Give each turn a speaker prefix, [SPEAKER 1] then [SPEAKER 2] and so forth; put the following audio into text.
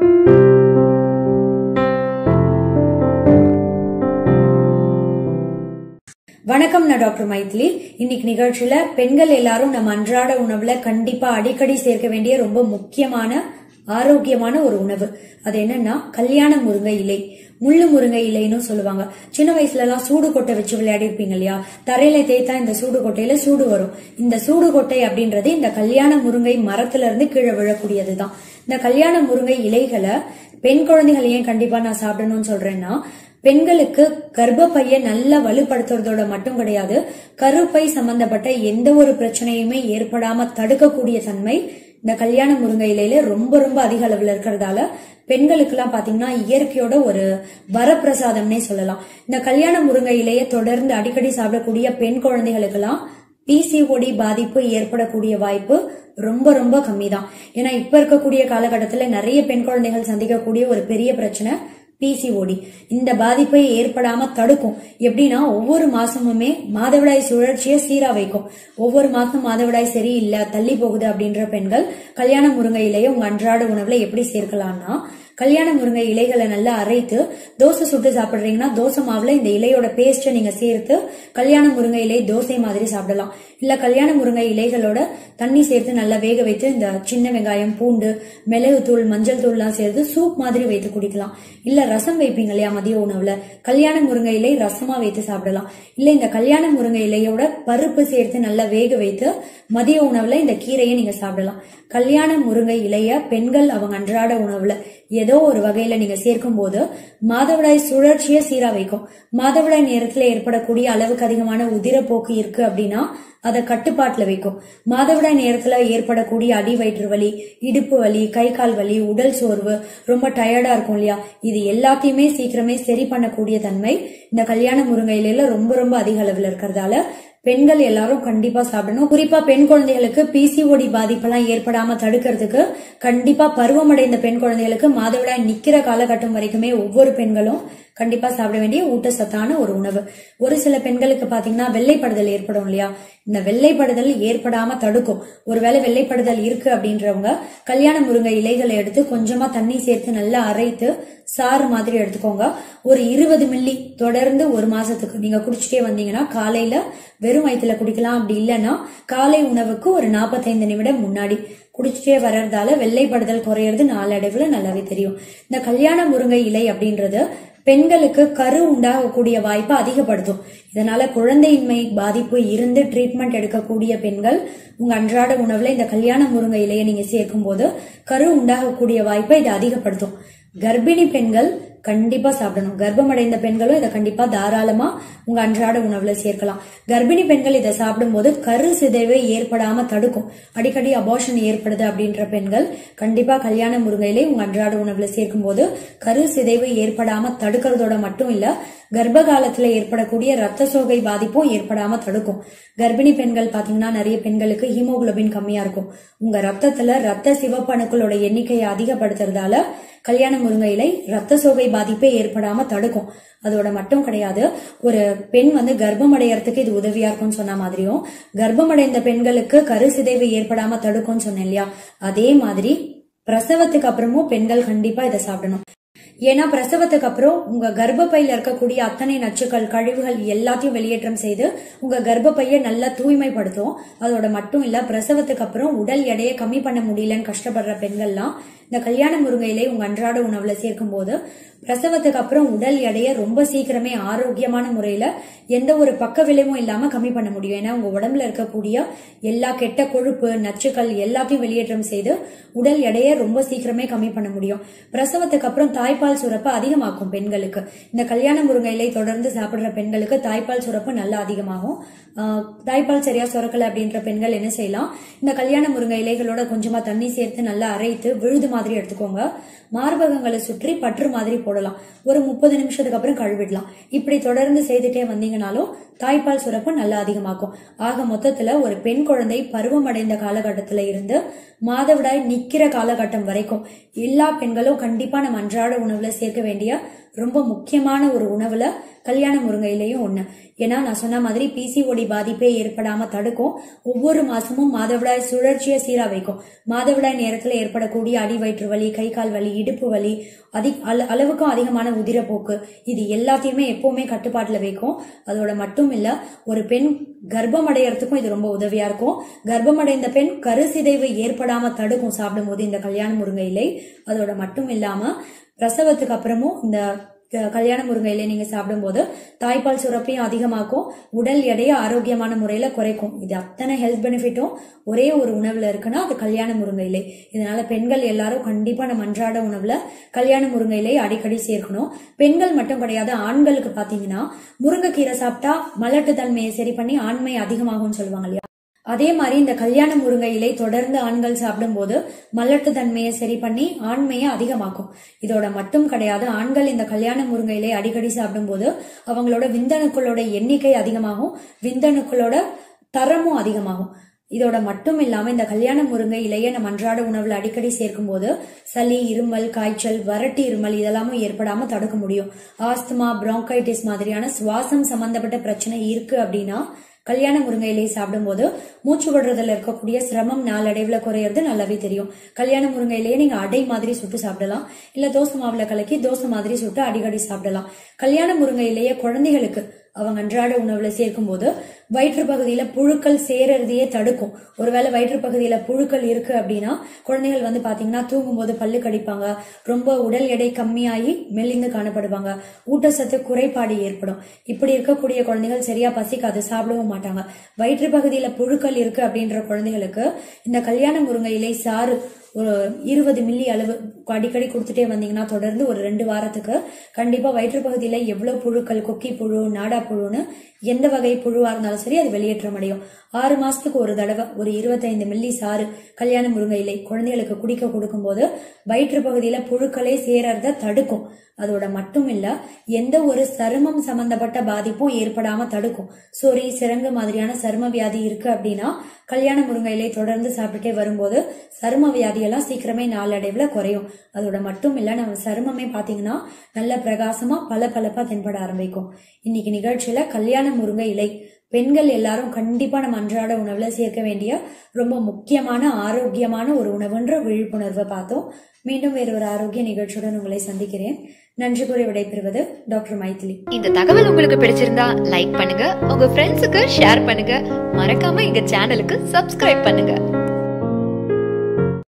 [SPEAKER 1] வணக்கம் நான் டாக்டர் மைத்லி இன்னைக்கு நிகழ்ச்சியில பெண்கள் எல்லாரும் நம்ம அன்றாட உணவுல கண்டிப்பா அடிக்கடி சேர்க்க வேண்டிய ரொம்ப முக்கியமான ஆரோக்கியமான ஒரு உணவு அது என்னன்னா கல்யாண முருங்கை இலை முள்ளு முருங்கை இலைன்னு சொல்லுவாங்க சின்ன வயசுல எல்லாம் சூடு கொட்டை வச்சு விளையாடி இருப்பீங்க இல்லையா தரையில தேய்த்தா இந்த சூடு கொட்டையில சூடு வரும் இந்த சூடு கொட்டை அப்படின்றது இந்த கல்யாண முருங்கை மரத்துல இருந்து கீழே விழக்கூடியதுதான் இந்த கல்யாண முருங்கை இலைகளை பெண் குழந்தைகள் ஏன் கண்டிப்பா நான் சாப்பிடணும்னு சொல்றேன்னா பெண்களுக்கு கர்ப்பப்பையை நல்லா வலுப்படுத்துறதோட மட்டும் கிடையாது கருப்பை சம்பந்தப்பட்ட எந்த ஒரு பிரச்சனையுமே ஏற்படாம தடுக்கக்கூடிய தன்மை இந்த கல்யாண முருங்கை இலையில ரொம்ப ரொம்ப அதிக அளவுல இருக்கிறதால பெண்களுக்கு எல்லாம் பாத்தீங்கன்னா இயற்கையோட ஒரு வரப்பிரசாதம்னே சொல்லலாம் இந்த கல்யாண முருங்கை இலையை தொடர்ந்து அடிக்கடி சாப்பிடக்கூடிய பெண் குழந்தைகளுக்கு எல்லாம் பிசிஓடி பாதிப்பு ஏற்படக்கூடிய வாய்ப்பு ரொம்ப ரொம்ப கம்மி தான் ஏன்னா இப்ப இருக்கக்கூடிய காலகட்டத்துல நிறைய பெண் குழந்தைகள் சந்திக்கக்கூடிய ஒரு பெரிய பிரச்சனை பிசிஓடி இந்த பாதிப்பை ஏற்படாம தடுக்கும் எப்படின்னா ஒவ்வொரு மாசமுமே மாதவிடாய் சுழற்சியை சீரா வைக்கும் ஒவ்வொரு மாசம் மாதவிடாய் சரியில்லை தள்ளி போகுது அப்படின்ற பெண்கள் கல்யாண முருங்கை இலையை உங்க அன்றாட உணவுல எப்படி சேர்க்கலாம்னா கல்யாண முருங்கை இலைகளை நல்லா அரைத்து தோசை சுட்டு சாப்பிடுறீங்கன்னா தோசை மாவுல இந்த இலையோட பேஸ்ட்டை நீங்க சேர்த்து கல்யாண முருங்கை இலை தோசை மாதிரி சாப்பிடலாம் இல்ல கல்யாண முருங்கை இலைகளோட தண்ணி சேர்த்து நல்லா வேக வைத்து இந்த சின்ன வெங்காயம் பூண்டு மிளகு தூள் மஞ்சள் தூள்லாம் சேர்த்து சூப் மாதிரி வைத்து குடிக்கலாம் இல்ல ரசம் வைப்பீங்க இல்லையா மதிய உணவுல கல்யாண முருங்கை இலை ரசமா வைத்து சாப்பிடலாம் இல்ல இந்த கல்யாண முருங்கை இலையோட பருப்பு சேர்த்து நல்லா வேக வைத்து மதிய உணவுல இந்த கீரையை நீங்க சாப்பிடலாம் கல்யாண முருங்கை இலைய பெண்கள் அவங்க அன்றாட உணவுல ஏதோ ஒரு வகையில நீங்க சேர்க்கும் போது மாதவிடாய் சுழற்சியை சீரா வைக்கும் மாதவிடாய் நேரத்துல ஏற்படக்கூடிய அளவுக்கு அதிகமான உதிரப்போக்கு இருக்கு அப்படின்னா அதை கட்டுப்பாட்டுல வைக்கும் மாதவிடாய் நேரத்துல ஏற்படக்கூடிய அடி வயிற்று வலி இடுப்பு வலி கை கால் வலி உடல் சோர்வு ரொம்ப டயர்டா இருக்கும் இல்லையா இது எல்லாத்தையுமே சீக்கிரமே சரி பண்ணக்கூடிய தன்மை இந்த கல்யாண முருங்கை இலையில ரொம்ப ரொம்ப அதிக அளவுல இருக்கிறதால பெண்கள் எல்லாரும் கண்டிப்பா சாப்பிடணும் குறிப்பா பெண் குழந்தைகளுக்கு பிசிஓடி பாதிப்பெல்லாம் ஏற்படாம தடுக்கிறதுக்கு கண்டிப்பா பருவமடைந்த பெண் குழந்தைகளுக்கு மாதவிடாய் நிக்கிற காலகட்டம் வரைக்குமே ஒவ்வொரு பெண்களும் கண்டிப்பா சாப்பிட வேண்டிய ஊட்டச்சத்தான ஒரு உணவு ஒரு சில பெண்களுக்கு பாத்தீங்கன்னா வெள்ளைப்படுதல் ஏற்படும் இல்லையா இந்த வெள்ளைப்படுதல் ஏற்படாம தடுக்கும் ஒருவேளை வெள்ளைப்படுதல் இருக்கு அப்படின்றவங்க கல்யாண முருங்கை இலைகளை எடுத்து கொஞ்சமா தண்ணி சேர்த்து நல்லா அரைத்து சாறு மாதிரி எடுத்துக்கோங்க ஒரு இருபது மில்லி தொடர்ந்து ஒரு மாசத்துக்கு நீங்க குடிச்சிட்டே வந்தீங்கன்னா காலையில வெறும் வயிற்றுல குடிக்கலாம் அப்படி இல்லைன்னா காலை உணவுக்கு ஒரு நாற்பத்தைந்து நிமிடம் முன்னாடி குடிச்சிட்டே வர்றதால வெள்ளைப்படுதல் குறையிறது நாளடைவுல நல்லாவே தெரியும் இந்த கல்யாண முருங்கை இலை அப்படின்றது பெண்களுக்கு கரு உண்டாகக்கூடிய வாய்ப்பை அதிகப்படுத்தும் இதனால குழந்தையின்மை பாதிப்பு இருந்து ட்ரீட்மெண்ட் எடுக்கக்கூடிய பெண்கள் உங்க அன்றாட உணவுல இந்த கல்யாண முருங்கை இலையை நீங்க சேர்க்கும் போது கரு உண்டாகக்கூடிய வாய்ப்பை இது அதிகப்படுத்தும் கர்ப்பிணி பெண்கள் கண்டிப்பா சாப்பிடணும் கர்ப்பமடைந்த பெண்களும் இதை கண்டிப்பா தாராளமா உங்க அன்றாட உணவுல சேர்க்கலாம் கர்ப்பிணி பெண்கள் இதை சாப்பிடும்போது கரு சிதைவு ஏற்படாம தடுக்கும் அடிக்கடி அபார்ஷன் ஏற்படுது அப்படின்ற பெண்கள் கண்டிப்பா கல்யாண முருங்கையிலே உங்க அன்றாட உணவுல சேர்க்கும் போது கரு சிதைவு ஏற்படாம தடுக்கிறதோட மட்டும் இல்ல கர்ப்ப காலத்துல ஏற்படக்கூடிய ரத்த சோகை பாதிப்பும் ஏற்படாம தடுக்கும் கர்ப்பிணி பெண்கள் பாத்தீங்கன்னா நிறைய பெண்களுக்கு ஹீமோகுளோபின் கம்மியா இருக்கும் உங்க ரத்தத்துல ரத்த சிவப்பணுக்களோட எண்ணிக்கையை அதிகப்படுத்துறதால கல்யாண முருங்கை இலை ரத்த சோகை பாதிப்பே ஏற்படாம தடுக்கும் அதோட மட்டும் கிடையாது ஒரு பெண் வந்து கர்ப்பம் அடையறதுக்கு இது உதவியா இருக்கும்னு சொன்ன மாதிரியும் கர்ப்பமடைந்த பெண்களுக்கு கரு சிதைவு ஏற்படாம தடுக்கும்னு சொன்னேன் இல்லையா அதே மாதிரி பிரசவத்துக்கு அப்புறமும் பெண்கள் கண்டிப்பா இதை சாப்பிடணும் ஏன்னா பிரசவத்துக்கு அப்புறம் உங்க கர்ப்பப்பையில இருக்கக்கூடிய அத்தனை நச்சுக்கள் கழிவுகள் எல்லாத்தையும் வெளியேற்றம் செய்து உங்க கர்ப்பப்பையை நல்லா தூய்மைப்படுத்தும் அதோட மட்டும் இல்ல பிரசவத்துக்கு அப்புறம் உடல் எடையை கம்மி பண்ண முடியலன்னு கஷ்டப்படுற பெண்கள்லாம் இந்த கல்யாண முருங்கையிலே உங்க அன்றாட உணவுல சேர்க்கும் போது பிரசவத்துக்கு அப்புறம் உடல் எடையை ரொம்ப சீக்கிரமே ஆரோக்கியமான முறையில எந்த ஒரு பக்க விளைவும் இல்லாம கம்மி பண்ண முடியும் ஏன்னா உங்க உடம்புல இருக்கக்கூடிய எல்லா கெட்ட கொழுப்பு நச்சுக்கள் எல்லாத்தையும் வெளியேற்றம் செய்து உடல் எடையை ரொம்ப சீக்கிரமே கம்மி பண்ண முடியும் பிரசவத்துக்கு அப்புறம் தாய்ப்பால் சுரப்பு அதிகமாக்கும் பெண்களுக்கு இந்த கல்யாண முருங்கை இலை தொடர்ந்து சாப்பிடுற பெண்களுக்கு தாய்ப்பால் சுரப்பு நல்லா அதிகமாகும் ஆஹ் தாய்ப்பால் சரியா சுரக்கல அப்படின்ற பெண்கள் என்ன செய்யலாம் இந்த கல்யாண முருங்கை இலைகளோட கொஞ்சமா தண்ணி சேர்த்து நல்லா அரைத்து விழுது மாதிரி எடுத்துக்கோங்க மார்பகங்களை சுற்றி பற்று மாதிரி போடலாம் ஒரு முப்பது நிமிஷத்துக்கு அப்புறம் கழுவிடலாம் இப்படி தொடர்ந்து செய்துட்டே வந்தீங்கனாலும் தாய்ப்பால் சுரப்பு நல்லா அதிகமாக்கும் ஆக மொத்தத்துல ஒரு பெண் குழந்தை பருவமடைந்த காலகட்டத்துல இருந்து மாதவிடாய் நிக்கிற காலகட்டம் வரைக்கும் எல்லா பெண்களும் கண்டிப்பா நம்ம அன்றாட உணவுல சேர்க்க வேண்டிய ரொம்ப முக்கியமான ஒரு உணவுல கல்யாண முருங்கை இலையும் ஒண்ணு ஏன்னா நான் சொன்ன மாதிரி பிசிஓடி பாதிப்பே ஏற்படாம தடுக்கும் ஒவ்வொரு மாசமும் மாதவிடாய் சுழற்சியை சீரா வைக்கும் மாதவிடாய் நேரத்துல ஏற்படக்கூடிய அடி வயிற்று வலி கை கால் வலி இடுப்பு வலி அதிக அள- அளவுக்கும் அதிகமான உதிரப்போக்கு இது எல்லாத்தையுமே எப்பவுமே கட்டுப்பாட்டுல வைக்கும் அதோட மட்டும் இல்ல ஒரு பெண் கர்ப்பம் அடையறதுக்கும் இது ரொம்ப உதவியா இருக்கும் கர்ப்பம் அடைந்த பெண் கருசிதைவு ஏற்படாம தடுக்கும் சாப்பிடும்போது இந்த கல்யாண முருங்கை இலை அதோட மட்டும் இல்லாம பிரசவத்துக்கு அப்புறமும் இந்த க- கல்யாண முருங்கை இலை நீங்க சாப்பிடும்போது தாய்ப்பால் சுரப்பையும் அதிகமாக்கும் உடல் எடையை ஆரோக்கியமான முறையில குறைக்கும் இது அத்தனை ஹெல்த் பெனிஃபிட்டும் ஒரே ஒரு உணவுல இருக்குன்னா அது கல்யாண முருங்கை இலை இதனால பெண்கள் எல்லாரும் கண்டிப்பா நம்ம அன்றாட உணவுல கல்யாண முருங்கை இலை அடிக்கடி சேர்க்கணும் பெண்கள் மட்டும் கிடையாது ஆண்களுக்கு பாத்தீங்கன்னா முருங்கைக்கீரை சாப்பிட்டா மலட்டு தன்மையை சரி பண்ணி ஆண்மை அதிகமாகும்னு சொல்லுவாங்க இல்லையா அதே மாதிரி இந்த கல்யாண முருங்கை இலை தொடர்ந்து ஆண்கள் சாப்பிடும்போது மலட்டு தன்மையை சரி பண்ணி ஆண்மையை அதிகமாக்கும் இதோட மட்டும் கிடையாது ஆண்கள் இந்த கல்யாண முருங்கை இலை அடிக்கடி சாப்பிடும்போது அவங்களோட விந்தணுக்களோட எண்ணிக்கை அதிகமாகும் விந்தணுக்களோட தரமும் அதிகமாகும் இதோட மட்டும் இல்லாம இந்த கல்யாண முருங்கை இலையை நம்ம அன்றாட உணவுல அடிக்கடி சேர்க்கும் போது சளி இருமல் காய்ச்சல் வறட்டு இருமல் இதெல்லாமும் ஏற்படாம தடுக்க முடியும் ஆஸ்துமா பிராங்கைட்டிஸ் மாதிரியான சுவாசம் சம்பந்தப்பட்ட பிரச்சனை இருக்கு அப்படின்னா கல்யாண முருங்கை இலையை சாப்பிடும்போது மூச்சு விடுறதுல இருக்கக்கூடிய சிரமம் நாளடைவுல குறையறது நல்லாவே தெரியும் கல்யாண முருங்கை இலையை நீங்க அடை மாதிரி சுட்டு சாப்பிடலாம் இல்ல தோசை மாவுல கலக்கி தோசை மாதிரி சுட்டு அடிக்கடி சாப்பிடலாம் கல்யாண முருங்கை இலையை குழந்தைகளுக்கு அவங்க அன்றாட உணவுல சேர்க்கும் போது வயிற்று பகுதியில புழுக்கள் சேரறதையே தடுக்கும் ஒருவேளை வயிற்று பகுதியில புழுக்கள் இருக்கு அப்படின்னா குழந்தைகள் வந்து பாத்தீங்கன்னா தூங்கும்போது பல்லு கடிப்பாங்க ரொம்ப உடல் எடை கம்மியாகி மெலிந்து காணப்படுவாங்க ஊட்டச்சத்து குறைபாடு ஏற்படும் இப்படி இருக்கக்கூடிய குழந்தைகள் சரியா பசிக்காது சாப்பிடவும் மாட்டாங்க வயிற்று பகுதியில புழுக்கள் இருக்கு அப்படின்ற குழந்தைகளுக்கு இந்த கல்யாண முருங்கை இலை சாறு ஒரு இருபது மில்லி அளவு அடிக்கடி கொடுத்துட்டே வந்தீங்கன்னா தொடர்ந்து ஒரு ரெண்டு வாரத்துக்கு கண்டிப்பா வயிற்று பகுதியில எவ்வளவு புழுக்கள் கொக்கி புழு நாடா புழுன்னு எந்த வகை புழுவா இருந்தாலும் சரி அது வெளியேற்றம் அடையும் ஆறு மாசத்துக்கு ஒரு தடவை ஒரு இருபத்தைந்து மில்லி சாறு கல்யாண முருங்கை இலை குழந்தைகளுக்கு குடிக்க கொடுக்கும்போது வயிற்று பகுதியில புழுக்களே சேரறத தடுக்கும் அதோட மட்டும் இல்ல எந்த ஒரு சருமம் சம்பந்தப்பட்ட பாதிப்பும் ஏற்படாம தடுக்கும் சொறி சிரங்கு மாதிரியான சரும வியாதி இருக்கு அப்படின்னா கல்யாண முருங்கை இலை தொடர்ந்து சாப்பிட்டுட்டே வரும்போது சரும வியாதி எல்லாம் சீக்கிரமே நாளடைவுல குறையும் அதோட மட்டும் இல்ல நம்ம சருமமே பாத்தீங்கன்னா நல்ல பிரகாசமா பல பலப்பா தென்பட ஆரம்பிக்கும் இன்னைக்கு நிகழ்ச்சியில கல்யாண முருங்கை இலை பெண்கள் எல்லாரும் கண்டிப்பா நம்ம அன்றாட உணவுல சேர்க்க வேண்டிய ரொம்ப முக்கியமான ஆரோக்கியமான ஒரு உணவுன்ற விழிப்புணர்வை பார்த்தோம் மீண்டும் வேறு ஒரு ஆரோக்கிய நிகழ்ச்சியுடன் உங்களை சந்திக்கிறேன் நன்றி கூறி விடைபெறுவது டாக்டர் மைதிலி
[SPEAKER 2] இந்த தகவல் உங்களுக்கு பிடிச்சிருந்தா லைக் பண்ணுங்க உங்க ஃப்ரெண்ட்ஸுக்கு ஷேர் பண்ணுங்க மறக்காம எங்க சேனலுக்கு சப்ஸ்கிரைப் பண்ணுங்க